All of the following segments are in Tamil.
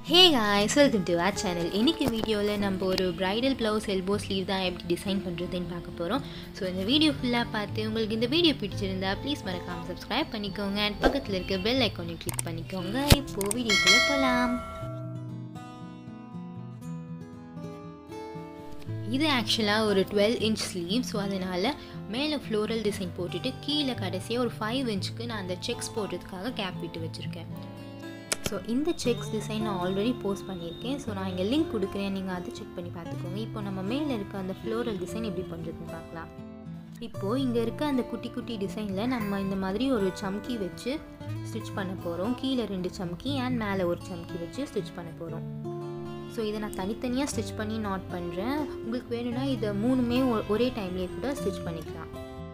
hey guys welcome to our channel இன்றைக்கி வீடியோவில் நம்ம ஒரு ப்ரைடல் ப்ளவுஸ் எல்போ ஸ்லீவ் தான் எப்படி டிசைன் பண்ணுறதுன்னு பார்க்க போகிறோம் ஸோ இந்த வீடியோ ஃபுல்லாக பார்த்து உங்களுக்கு இந்த வீடியோ பிடிச்சிருந்தா ப்ளீஸ் மறக்காமல் சப்ஸ்கிரைப் பண்ணிக்கோங்க அண்ட் பக்கத்தில் இருக்க பெல் ஐக்கானை கிளிக் பண்ணிக்கோங்க இப்போது வீடியோக்குள்ளே போகலாம் இது ஆக்சுவலாக ஒரு டுவெல் இன்ச் ஸ்லீவ் ஸோ அதனால் மேலே ஃப்ளோரல் டிசைன் போட்டுட்டு கீழே கடைசியாக ஒரு ஃபைவ் இன்ச்சுக்கு நான் அந்த செக்ஸ் போடுறதுக்காக கேப் விட்டு வச்சுருக்கேன் ஸோ இந்த செக்ஸ் டிசைன் நான் ஆல்ரெடி போஸ்ட் பண்ணியிருக்கேன் ஸோ நான் இங்கே லிங்க் கொடுக்குறேன் நீங்கள் அதை செக் பண்ணி பார்த்துக்கோங்க இப்போ நம்ம மேலே இருக்க அந்த ஃப்ளோரல் டிசைன் எப்படி பண்ணுறதுன்னு பார்க்கலாம் இப்போது இங்கே இருக்க அந்த குட்டி குட்டி டிசைனில் நம்ம இந்த மாதிரி ஒரு சம்கி வச்சு ஸ்டிச் பண்ண போகிறோம் கீழே ரெண்டு சம்கி அண்ட் மேலே ஒரு சம்கி வச்சு ஸ்டிச் பண்ண போகிறோம் ஸோ இதை நான் தனித்தனியாக ஸ்டிச் பண்ணி நாட் பண்ணுறேன் உங்களுக்கு வேணும்னா இதை மூணுமே ஒரே டைம்லேயே கூட ஸ்டிச் பண்ணிக்கலாம்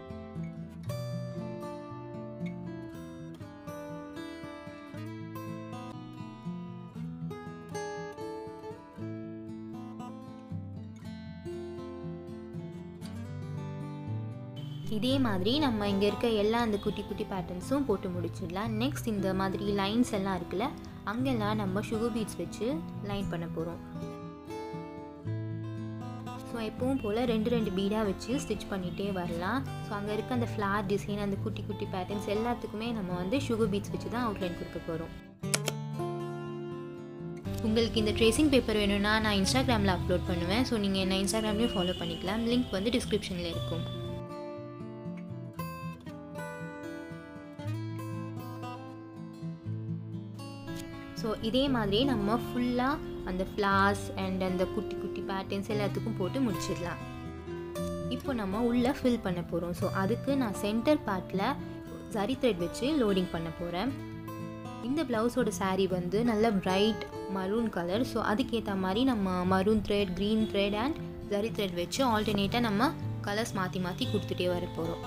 இதே மாதிரி நம்ம இங்கே இருக்க எல்லா அந்த குட்டி குட்டி பேட்டர்ன்ஸும் போட்டு முடிச்சிடலாம் நெக்ஸ்ட் இந்த மாதிரி லைன்ஸ் எல்லாம் இருக்குல்ல அங்கெல்லாம் நம்ம சுகர் பீட்ஸ் வச்சு லைன் பண்ண போகிறோம் ஸோ எப்பவும் போல் ரெண்டு ரெண்டு பீடாக வச்சு ஸ்டிச் பண்ணிகிட்டே வரலாம் ஸோ அங்கே இருக்க அந்த ஃப்ளார் டிசைன் அந்த குட்டி குட்டி பேட்டர்ன்ஸ் எல்லாத்துக்குமே நம்ம வந்து சுகர் பீட்ஸ் வச்சு தான் அவுட்லைன் கொடுக்க போகிறோம் உங்களுக்கு இந்த ட்ரேசிங் பேப்பர் வேணும்னா நான் இன்ஸ்டாகிராமில் அப்லோட் பண்ணுவேன் ஸோ நீங்கள் என்ன இன்ஸ்டாகிராம்லேயும் ஃபாலோ பண்ணிக்கலாம் லிங்க் வந்து டிஸ்கிரிப்ஷனில் இருக்கும் ஸோ இதே மாதிரியே நம்ம ஃபுல்லாக அந்த ஃப்ளார்ஸ் அண்ட் அந்த குட்டி குட்டி பேட்டர்ன்ஸ் எல்லாத்துக்கும் போட்டு முடிச்சிடலாம் இப்போ நம்ம உள்ளே ஃபில் பண்ண போகிறோம் ஸோ அதுக்கு நான் சென்டர் பார்ட்டில் சரி த்ரெட் வச்சு லோடிங் பண்ண போகிறேன் இந்த ப்ளவுஸோட சாரீ வந்து நல்ல பிரைட் மரூன் கலர் ஸோ அதுக்கேற்ற மாதிரி நம்ம maroon thread green thread and zari thread வச்சு ஆல்டர்னேட்டாக நம்ம கலர்ஸ் மாற்றி மாற்றி கொடுத்துட்டே வர போகிறோம்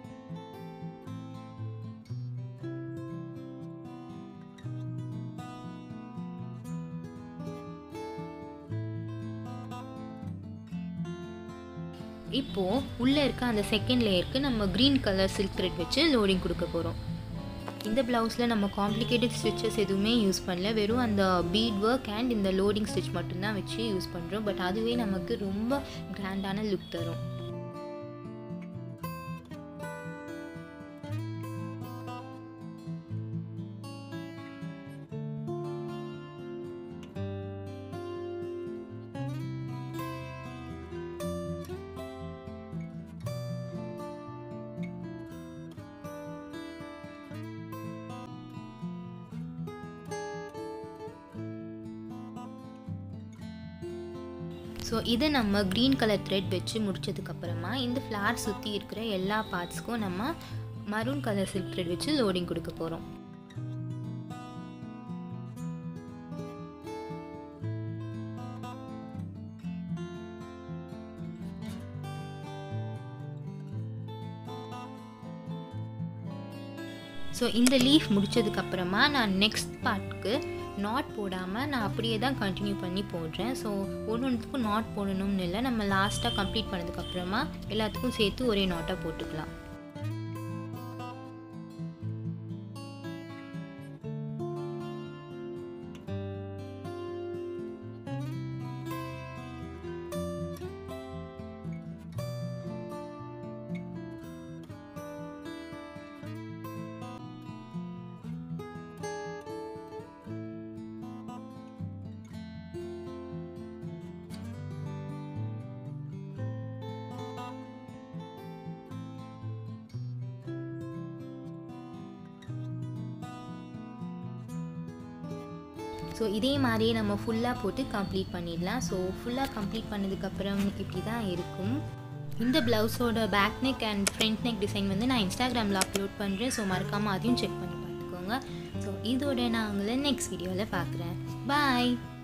இப்போது உள்ளே இருக்க அந்த செகண்ட் லேயருக்கு நம்ம க்ரீன் கலர் சில்க் த்ரெட் வச்சு லோடிங் கொடுக்க போகிறோம் இந்த ப்ளவுஸில் நம்ம காம்ப்ளிகேட்டட் ஸ்டிச்சஸ் எதுவுமே யூஸ் பண்ணல வெறும் அந்த பீட் ஒர்க் அண்ட் இந்த லோடிங் ஸ்டிச் மட்டும்தான் வச்சு யூஸ் பண்ணுறோம் பட் அதுவே நமக்கு ரொம்ப கிராண்டான லுக் தரும் ஸோ இதை நம்ம க்ரீன் கலர் த்ரெட் வச்சு முடிச்சதுக்கப்புறமா இந்த ஃப்ளார் சுற்றி இருக்கிற எல்லா பார்ட்ஸ்க்கும் நம்ம மரூன் கலர் சில்க் த்ரெட் வச்சு லோடிங் கொடுக்க போகிறோம் ஸோ இந்த லீஃப் முடித்ததுக்கப்புறமா நான் நெக்ஸ்ட் பார்ட்க்கு நாட் போடாமல் நான் அப்படியே தான் கண்டினியூ பண்ணி போடுறேன் ஸோ ஒன்று ஒன்றுத்துக்கும் நாட் போடணும்னு இல்லை நம்ம லாஸ்ட்டாக கம்ப்ளீட் பண்ணதுக்கப்புறமா எல்லாத்துக்கும் சேர்த்து ஒரே நாட்டாக போட்டுக்கலாம் ஸோ இதே மாதிரியே நம்ம ஃபுல்லாக போட்டு கம்ப்ளீட் பண்ணிடலாம் ஸோ ஃபுல்லாக கம்ப்ளீட் பண்ணதுக்கப்புறம் இப்படி தான் இருக்கும் இந்த ப்ளவுஸோட back neck and front neck design வந்து நான் இன்ஸ்டாகிராமில் அப்லோட் பண்ணுறேன் ஸோ மறக்காமல் அதையும் செக் பண்ணி பார்த்துக்கோங்க ஸோ இதோட நான் உங்களை நெக்ஸ்ட் வீடியோவில் பார்க்குறேன் பாய்